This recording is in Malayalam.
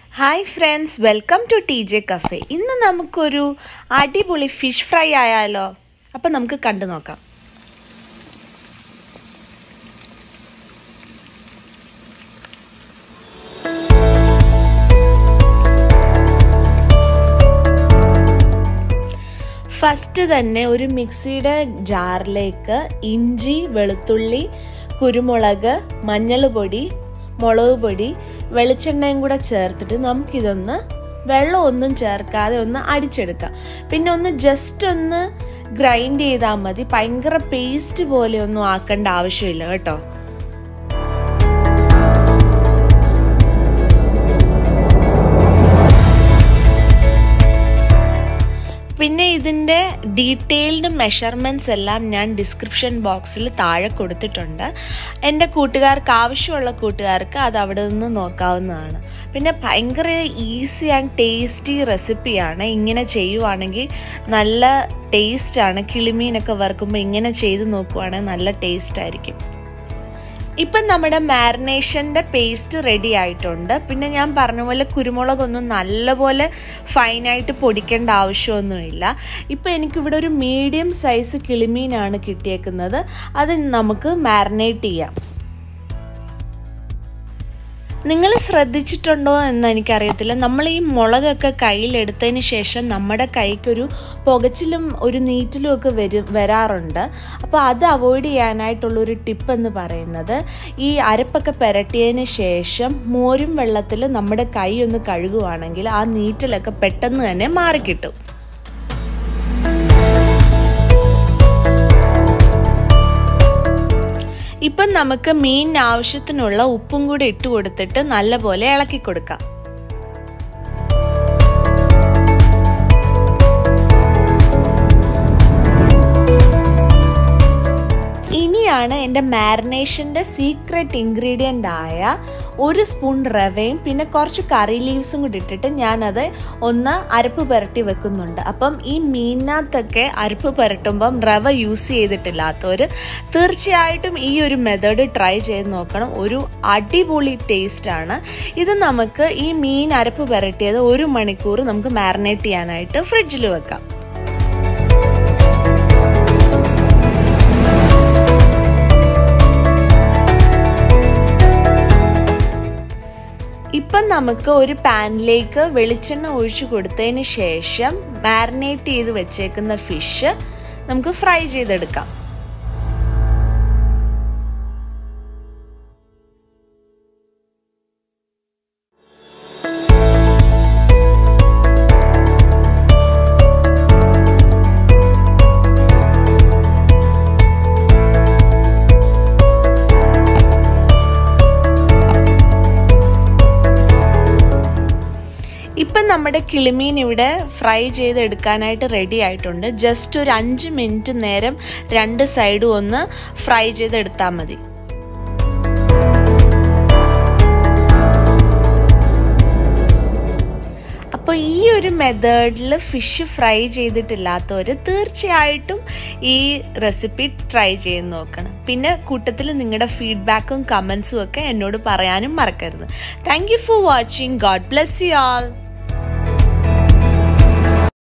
hi friends welcome to T J cafe ഇന്ന് നമുക്കൊരു അടിപൊളി ഫിഷ് ഫ്രൈ ആയാലോ അപ്പം നമുക്ക് കണ്ടു നോക്കാം ഫസ്റ്റ് തന്നെ ഒരു മിക്സിയുടെ ജാറിലേക്ക് ഇഞ്ചി വെളുത്തുള്ളി കുരുമുളക് മഞ്ഞൾ പൊടി മുളക് പൊടി വെളിച്ചെണ്ണയും കൂടെ ചേർത്തിട്ട് നമുക്കിതൊന്ന് വെള്ളം ഒന്നും ചേർക്കാതെ ഒന്ന് അടിച്ചെടുക്കാം പിന്നെ ഒന്ന് ജസ്റ്റ് ഒന്ന് ഗ്രൈൻഡ് ചെയ്താൽ മതി ഭയങ്കര പേസ്റ്റ് പോലെ ഒന്നും ആക്കേണ്ട ആവശ്യമില്ല കേട്ടോ പിന്നെ ഇതിൻ്റെ ഡീറ്റെയിൽഡ് മെഷർമെൻറ്റ്സ് എല്ലാം ഞാൻ ഡിസ്ക്രിപ്ഷൻ ബോക്സിൽ താഴെ കൊടുത്തിട്ടുണ്ട് എൻ്റെ കൂട്ടുകാർക്ക് ആവശ്യമുള്ള കൂട്ടുകാർക്ക് അത് അവിടെ നിന്ന് നോക്കാവുന്നതാണ് പിന്നെ ഭയങ്കര ഈസി ആൻഡ് ടേസ്റ്റി റെസിപ്പിയാണ് ഇങ്ങനെ ചെയ്യുവാണെങ്കിൽ നല്ല ടേസ്റ്റാണ് കിളിമീനൊക്കെ വറുക്കുമ്പോൾ ഇങ്ങനെ ചെയ്ത് നോക്കുവാണെങ്കിൽ നല്ല ടേസ്റ്റ് ആയിരിക്കും ഇപ്പം നമ്മുടെ മാരിനേഷൻ്റെ പേസ്റ്റ് റെഡി ആയിട്ടുണ്ട് പിന്നെ ഞാൻ പറഞ്ഞ പോലെ കുരുമുളകൊന്നും നല്ലപോലെ ഫൈനായിട്ട് പൊടിക്കേണ്ട ആവശ്യമൊന്നുമില്ല ഇപ്പം എനിക്കിവിടെ ഒരു മീഡിയം സൈസ് കിളിമീനാണ് കിട്ടിയേക്കുന്നത് അത് നമുക്ക് മാരിനേറ്റ് ചെയ്യാം നിങ്ങൾ ശ്രദ്ധിച്ചിട്ടുണ്ടോ എന്ന് എനിക്കറിയത്തില്ല നമ്മൾ ഈ മുളകൊക്കെ കയ്യിലെടുത്തതിന് ശേഷം നമ്മുടെ കൈക്കൊരു പുകച്ചിലും ഒരു നീറ്റിലും ഒക്കെ വരും വരാറുണ്ട് അപ്പോൾ അത് അവോയ്ഡ് ചെയ്യാനായിട്ടുള്ളൊരു ടിപ്പ് എന്ന് പറയുന്നത് ഈ അരപ്പൊക്കെ പുരട്ടിയതിന് ശേഷം മോരും വെള്ളത്തിൽ നമ്മുടെ കൈ ഒന്ന് കഴുകുവാണെങ്കിൽ ആ നീറ്റിലൊക്കെ പെട്ടെന്ന് തന്നെ മാറിക്കിട്ടും ഇപ്പം നമുക്ക് മീനിന് ആവശ്യത്തിനുള്ള ഉപ്പും കൂടി ഇട്ട് കൊടുത്തിട്ട് നല്ലപോലെ ഇളക്കി കൊടുക്കാം ഇനിയാണ് എൻ്റെ മാരിനേഷൻ്റെ സീക്രട്ട് ഇൻഗ്രീഡിയൻ്റ് ആയ ഒരു സ്പൂൺ റവയും പിന്നെ കുറച്ച് കറി ലീവ്സും കൂടി ഇട്ടിട്ട് ഞാനത് ഒന്ന് അരപ്പ് പുരട്ടി വെക്കുന്നുണ്ട് അപ്പം ഈ മീനിനകത്തൊക്കെ അരപ്പ് പുരട്ടുമ്പം റവ യൂസ് ചെയ്തിട്ടില്ലാത്തവർ തീർച്ചയായിട്ടും ഈ ഒരു മെത്തേഡ് ട്രൈ ചെയ്ത് നോക്കണം ഒരു അടിപൊളി ടേസ്റ്റാണ് ഇത് നമുക്ക് ഈ മീൻ അരപ്പ് പുരട്ടിയത് ഒരു മണിക്കൂർ നമുക്ക് മാരിനേറ്റ് ചെയ്യാനായിട്ട് ഫ്രിഡ്ജിൽ വെക്കാം ഇപ്പം നമുക്ക് ഒരു പാനിലേക്ക് വെളിച്ചെണ്ണ ഒഴിച്ചു കൊടുത്തതിന് ശേഷം മാരിനേറ്റ് ചെയ്ത് വെച്ചേക്കുന്ന ഫിഷ് നമുക്ക് ഫ്രൈ ചെയ്തെടുക്കാം ഇപ്പം നമ്മുടെ കിളിമീൻ ഇവിടെ ഫ്രൈ ചെയ്തെടുക്കാനായിട്ട് റെഡി ആയിട്ടുണ്ട് ജസ്റ്റ് ഒരു അഞ്ച് മിനിറ്റ് നേരം രണ്ട് സൈഡും ഒന്ന് ഫ്രൈ ചെയ്തെടുത്താൽ മതി അപ്പോൾ ഈ ഒരു മെത്തേഡിൽ ഫിഷ് ഫ്രൈ ചെയ്തിട്ടില്ലാത്തവർ തീർച്ചയായിട്ടും ഈ റെസിപ്പി ട്രൈ ചെയ്ത് നോക്കണം പിന്നെ കൂട്ടത്തിൽ നിങ്ങളുടെ ഫീഡ്ബാക്കും കമൻസും ഒക്കെ എന്നോട് പറയാനും മറക്കരുത് thank you for watching God bless you all